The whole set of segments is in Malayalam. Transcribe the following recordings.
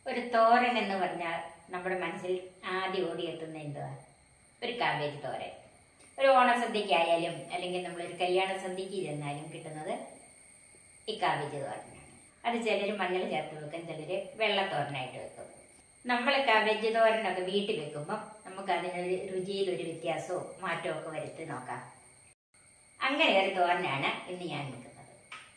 ഒരു തോരൻ എന്ന് പറഞ്ഞാൽ നമ്മുടെ മനസ്സിൽ ആദ്യം ഓടിയെത്തുന്ന എന്തുവാ ഒരു കാബേജ് തോരൻ ഒരു ഓണസദ്യക്കായാലും അല്ലെങ്കിൽ നമ്മളൊരു കല്യാണ സദ്യക്ക് ചെന്നാലും കിട്ടുന്നത് ഈ കാബേജ് തോരനാണ് അത് ചിലർ മഞ്ഞൾ ചേർത്ത് വെക്കും ചിലർ വെള്ളത്തോരനായിട്ട് വെക്കും നമ്മൾ കാബേജ് തോരനൊക്കെ വീട്ടിൽ വെക്കുമ്പം നമുക്ക് അതിനൊരു രുചിയിൽ ഒരു വ്യത്യാസവും മാറ്റവും ഒക്കെ വരുത്തി നോക്കാം അങ്ങനെ ഒരു തോരനാണ് ഇന്ന് ഞാൻ വെക്കുന്നത്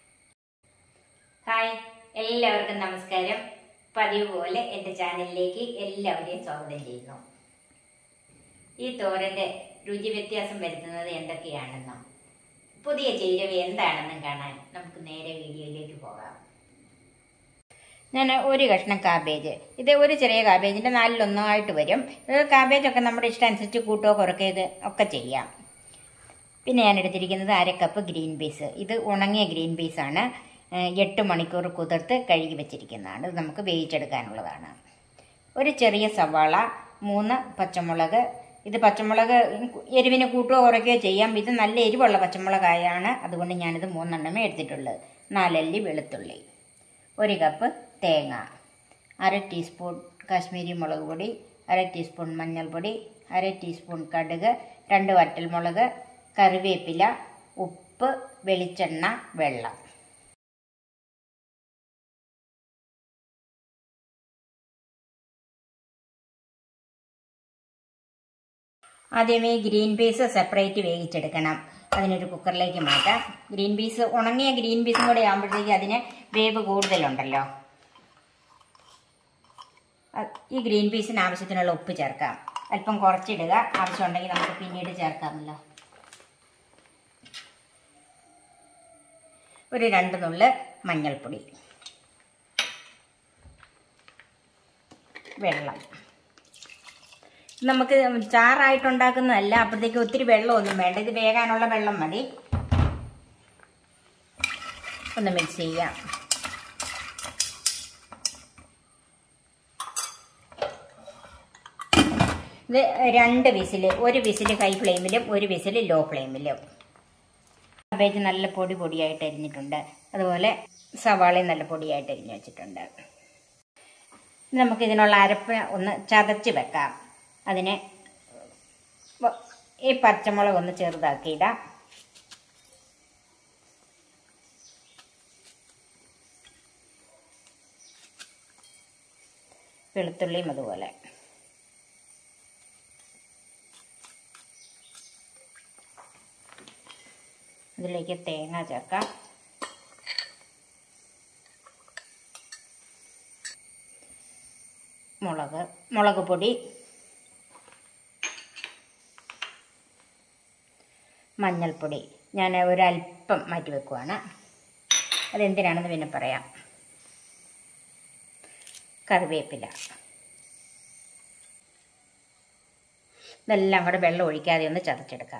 ഹായ് എല്ലാവർക്കും നമസ്കാരം പതിവ് പോലെ എൻ്റെ ചാനലിലേക്ക് എല്ലാവരെയും സ്വാഗതം ചെയ്യുന്നു ഈ തോരൻ്റെ രുചി വ്യത്യാസം വരുത്തുന്നത് എന്തൊക്കെയാണെന്നും പുതിയ ചേരുവ എന്താണെന്നും കാണാൻ നമുക്ക് നേരെ വീഡിയോയിലേക്ക് പോകാം ഞാൻ ഒരു കഷ്ണം കാബേജ് ഇത് ഒരു ചെറിയ കാബേജിൻ്റെ നാലിലൊന്നായിട്ട് വരും ഇത് കാബേജൊക്കെ നമ്മുടെ ഇഷ്ടം അനുസരിച്ച് കൂട്ടുകയോ കുറയ്ക്കുകയോ ഒക്കെ ചെയ്യാം പിന്നെ ഞാൻ എടുത്തിരിക്കുന്നത് അര കപ്പ് ഗ്രീൻ പീസ് ഇത് ഉണങ്ങിയ ഗ്രീൻ പീസാണ് എട്ട് മണിക്കൂർ കുതിർത്ത് കഴുകി വെച്ചിരിക്കുന്നതാണ് ഇത് നമുക്ക് വേവിച്ചെടുക്കാനുള്ളതാണ് ഒരു ചെറിയ സവാള മൂന്ന് പച്ചമുളക് ഇത് പച്ചമുളക് എരിവിന് കൂട്ടുകയോ കുറയ്ക്കുകയോ ചെയ്യാം ഇത് നല്ല എരിവുള്ള പച്ചമുളകായാണ് അതുകൊണ്ട് ഞാനിത് മൂന്നെണ്ണമേ എടുത്തിട്ടുള്ളത് നാലല്ലി വെളുത്തുള്ളി ഒരു കപ്പ് തേങ്ങ അര ടീസ്പൂൺ കാശ്മീരി മുളക് പൊടി അര ടീസ്പൂൺ മഞ്ഞൾപ്പൊടി അര ടീസ്പൂൺ കടുക് രണ്ട് വറ്റൽമുളക് കറിവേപ്പില ഉപ്പ് വെളിച്ചെണ്ണ വെള്ളം ആദ്യമേ ഗ്രീൻ പീസ് സെപ്പറേറ്റ് വേവിച്ചെടുക്കണം അതിനൊരു കുക്കറിലേക്ക് മാറ്റാം ഗ്രീൻ പീസ് ഉണങ്ങിയ ഗ്രീൻ പീസും കൂടെ ആകുമ്പോഴത്തേക്ക് അതിന് വേവ് കൂടുതലുണ്ടല്ലോ ഈ ഗ്രീൻ പീസിന് ആവശ്യത്തിനുള്ള ഉപ്പ് ചേർക്കാം അല്പം കുറച്ചിടുക ആവശ്യമുണ്ടെങ്കിൽ നമുക്ക് പിന്നീട് ചേർക്കാമല്ലോ ഒരു രണ്ട് നുള്ള് മഞ്ഞൾപ്പൊടി വെള്ളം നമുക്ക് ചാറായിട്ടുണ്ടാക്കുന്നതല്ല അപ്പോഴത്തേക്ക് ഒത്തിരി വെള്ളമൊന്നും വേണ്ട ഇത് വേകാനുള്ള വെള്ളം മതി ഒന്ന് മിക്സ് ചെയ്യാം ഇത് രണ്ട് വിസിൽ ഒരു വിസിൽ ഹൈ ഫ്ലെയിമിലും ഒരു വിസിൽ ലോ ഫ്ലെയിമിലും കാബേജ് നല്ല പൊടി പൊടിയായിട്ട് അരിഞ്ഞിട്ടുണ്ട് അതുപോലെ സവാളയും നല്ല പൊടിയായിട്ട് അരിഞ്ഞു വെച്ചിട്ടുണ്ട് നമുക്ക് ഇതിനുള്ള അരപ്പ് ഒന്ന് ചതച്ച് വെക്കാം അതിനെ ഈ പച്ചമുളക് ഒന്ന് ചെറുതാക്കിയിടാം വെളുത്തുള്ളിയും അതുപോലെ ഇതിലേക്ക് തേങ്ങ ചേർക്കാം മുളക് മുളക് പൊടി മഞ്ഞൾപ്പൊടി ഞാൻ ഒരല്പം മാറ്റി വെക്കുവാണ് അതെന്തിനാണെന്ന് പിന്നെ പറയാം കറിവേപ്പില ഇതെല്ലാം കൂടെ വെള്ളം ഒഴിക്കാതെ ഒന്ന് ചതച്ചെടുക്കാം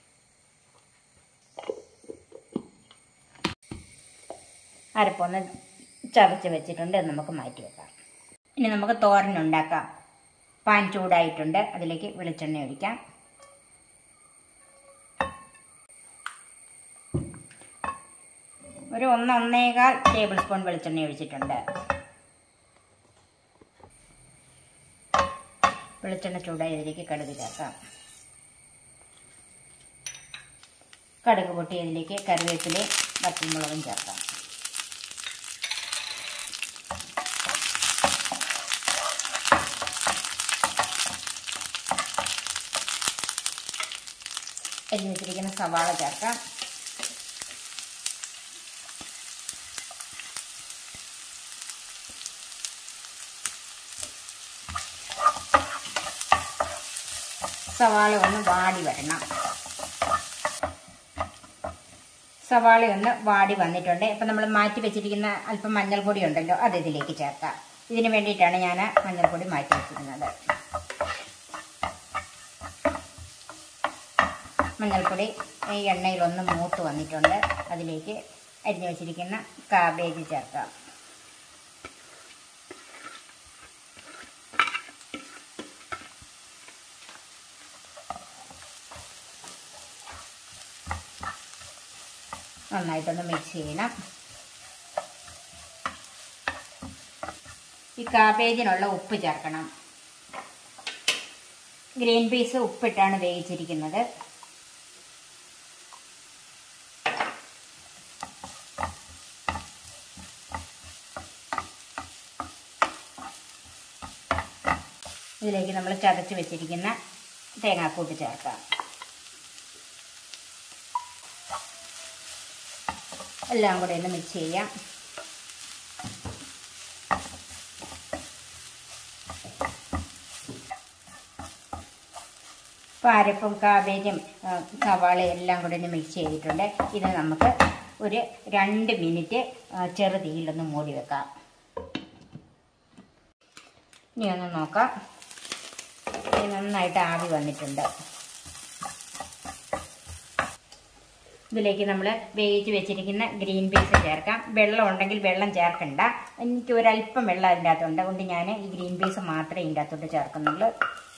അരപ്പൊന്ന് ചതച്ച് വെച്ചിട്ടുണ്ട് അത് നമുക്ക് മാറ്റി വെക്കാം ഇനി നമുക്ക് തോരൻ ഉണ്ടാക്കാം പാൻ ചൂടായിട്ടുണ്ട് അതിലേക്ക് വെളിച്ചെണ്ണ ഒഴിക്കാം ഒരു ഒന്ന് ഒന്നേകാൽ ടേബിൾ സ്പൂൺ വെളിച്ചെണ്ണ ഒഴിച്ചിട്ടുണ്ട് വെളിച്ചെണ്ണ ചൂടായി ഇതിലേക്ക് കടുക് ചേർക്കാം കടുക് പൊട്ടി ഇതിലേക്ക് കറിവേപ്പിലയും വറ്റൽമുളകും ചേർക്കാം അരിഞ്ഞു വെച്ചിരിക്കുന്ന സവാള ചേർക്കാം സവാള ഒന്ന് വാടി വരണം സവാള ഒന്ന് വാടി വന്നിട്ടുണ്ട് ഇപ്പം നമ്മൾ മാറ്റി വെച്ചിരിക്കുന്ന അല്പം മഞ്ഞൾപ്പൊടി ഉണ്ടല്ലോ അത് ഇതിലേക്ക് ചേർക്കാം ഇതിന് വേണ്ടിയിട്ടാണ് ഞാൻ മഞ്ഞൾപ്പൊടി മാറ്റി വെച്ചിരുന്നത് മഞ്ഞൾപ്പൊടി ഈ എണ്ണയിലൊന്ന് മൂത്ത് വന്നിട്ടുണ്ട് അതിലേക്ക് അരിഞ്ഞു വെച്ചിരിക്കുന്ന കാബേജ് ചേർക്കാം നന്നായിട്ടൊന്ന് മിക്സ് ചെയ്യണം ഈ കാബേജിനുള്ള ഉപ്പ് ചേർക്കണം ഗ്രീൻ പീസ് ഉപ്പിട്ടാണ് വേവിച്ചിരിക്കുന്നത് ഇതിലേക്ക് നമ്മൾ ചതച്ച് വെച്ചിരിക്കുന്ന തേങ്ങാക്കൂട്ട് ചേർക്കാം എല്ലാം കൂടെ ഒന്ന് മിക്സ് ചെയ്യാം പാരപ്പും കാബേജും ആ, സവാളയും എല്ലാം കൂടെ ഒന്ന് മിക്സ് ചെയ്തിട്ടുണ്ട് ഇത് നമുക്ക് ഒരു രണ്ട് മിനിറ്റ് ആ, ചെറുതീയിലൊന്ന് മൂടി വെക്കാം ഇനി ഒന്ന് നോക്കാം ഇത് നന്നായിട്ട് ആവി വന്നിട്ടുണ്ട് ഇതിലേക്ക് നമ്മൾ വേവിച്ച് വെച്ചിരിക്കുന്ന ഗ്രീൻ പീസ് ചേർക്കാം വെള്ളം ഉണ്ടെങ്കിൽ വെള്ളം ചേർക്കണ്ട എനിക്ക് ഒരല്പം വെള്ളം അതിൻ്റെ അകത്തുണ്ട് അതുകൊണ്ട് ഞാൻ ഈ ഗ്രീൻ പീസ് മാത്രമേ ഇതിൻ്റെ അകത്തോട്ട് ചേർക്കുന്നുള്ളൂ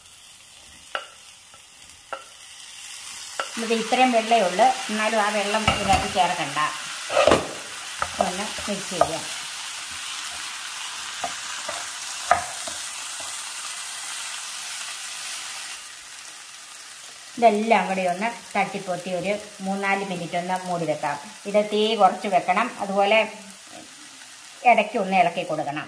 ഇത് ഇത്രയും വെള്ളമേ ഉള്ളൂ എന്നാലും ആ വെള്ളം ഇതിനകത്ത് ചേർക്കണ്ട ഒന്ന് മിക്സ് ചെയ്യാം ഇതെല്ലാം കൂടി ഒന്ന് തട്ടിപ്പൊത്തി ഒരു മൂന്നാല് മിനിറ്റ് ഒന്ന് മൂടി വെക്കാം ഇത് തീ കുറച്ച് വെക്കണം അതുപോലെ ഇടയ്ക്ക് ഒന്ന് ഇളക്കി കൊടുക്കണം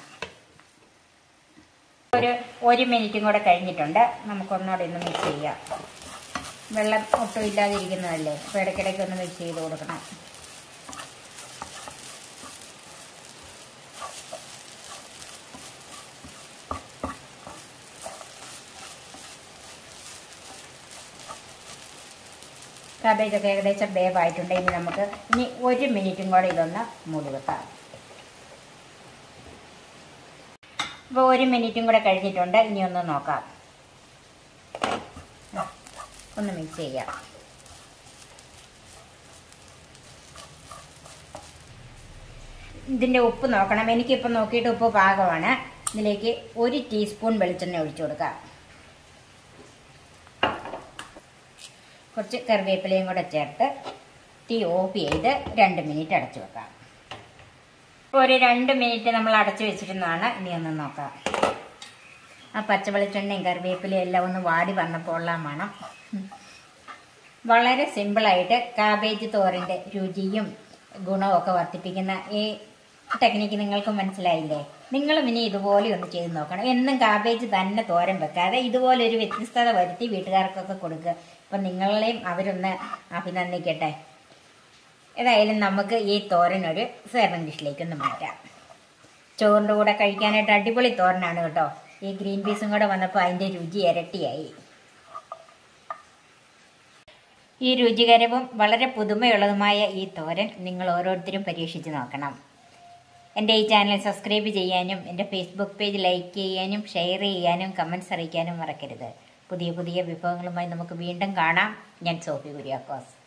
ഒരു ഒരു മിനിറ്റും കൂടെ കഴിഞ്ഞിട്ടുണ്ട് നമുക്കൊന്നുകൂടെ ഒന്ന് മിക്സ് ചെയ്യാം വെള്ളം ഒട്ടും ഇല്ലാതിരിക്കുന്നതല്ലേ അപ്പോൾ ഇടയ്ക്കിടയ്ക്ക് ഒന്ന് മിക്സ് ചെയ്ത് കൊടുക്കണം കാബേജൊക്കെ ഏകദേശം വേവായിട്ടുണ്ട് ഇനി നമുക്ക് ഇനി ഒരു മിനിറ്റും കൂടെ ഇതൊന്ന് മൂടി വെക്കാം ഇപ്പോൾ ഒരു മിനിറ്റും കൂടെ കഴിഞ്ഞിട്ടുണ്ട് ഇനി ഒന്ന് നോക്കാം ഒന്ന് മിക്സ് ചെയ്യാം ഇതിൻ്റെ ഉപ്പ് നോക്കണം എനിക്കിപ്പോൾ നോക്കിയിട്ട് ഉപ്പ് പാകമാണ് ഇതിലേക്ക് ഒരു ടീസ്പൂൺ വെളിച്ചെണ്ണ ഒഴിച്ചു കൊടുക്കാം കുറച്ച് കറിവേപ്പിലയും കൂടെ ചേർത്ത് തീ ഓഫ് ചെയ്ത് രണ്ട് മിനിറ്റ് അടച്ചു വെക്കാം ഇപ്പോൾ ഒരു രണ്ട് മിനിറ്റ് നമ്മൾ അടച്ചു വെച്ചിരുന്നതാണ് ഇനി ഒന്ന് നോക്കാം ആ പച്ചവെളിച്ചെണ്ണയും കറിവേപ്പിലയും എല്ലാം ഒന്ന് വാടി വന്നപ്പോൾ ഉള്ള മണം വളരെ സിമ്പിളായിട്ട് കാബേജ് തോരൻ്റെ രുചിയും ഗുണവും ഒക്കെ വർദ്ധിപ്പിക്കുന്ന ഈ ടെക്നിക്ക് നിങ്ങൾക്ക് മനസ്സിലായില്ലേ നിങ്ങളും ഇനി ഇതുപോലെ ഒന്ന് ചെയ്ത് നോക്കണം എന്നും കാബേജ് തന്നെ തോരൻ വെക്കാതെ ഇതുപോലെ ഒരു വ്യത്യസ്തത വരുത്തി വീട്ടുകാർക്കൊക്കെ കൊടുക്കുക അപ്പം നിങ്ങളെയും അവരൊന്ന് അഭിനന്ദിക്കട്ടെ ഏതായാലും നമുക്ക് ഈ തോരൻ ഒരു സെർവൻ ഡിഷിലേക്ക് ഒന്ന് മാറ്റാം ചോറിൻ്റെ കൂടെ കഴിക്കാനായിട്ട് അടിപൊളി തോരനാണ് കേട്ടോ ഈ ഗ്രീൻ പീസും കൂടെ വന്നപ്പോൾ അതിൻ്റെ രുചി ഇരട്ടിയായി ഈ രുചികരവും വളരെ പുതുമയുള്ളതുമായ ഈ തോരൻ നിങ്ങൾ ഓരോരുത്തരും പരീക്ഷിച്ച് നോക്കണം എൻ്റെ ഈ ചാനൽ സബ്സ്ക്രൈബ് ചെയ്യാനും എൻ്റെ ഫേസ്ബുക്ക് പേജ് ലൈക്ക് ചെയ്യാനും ഷെയർ ചെയ്യാനും കമൻസ് അറിയിക്കാനും മറക്കരുത് പുതിയ പുതിയ വിഭവങ്ങളുമായി നമുക്ക് വീണ്ടും കാണാം ഞാൻ സോഫി കുര്യാക്കോസ്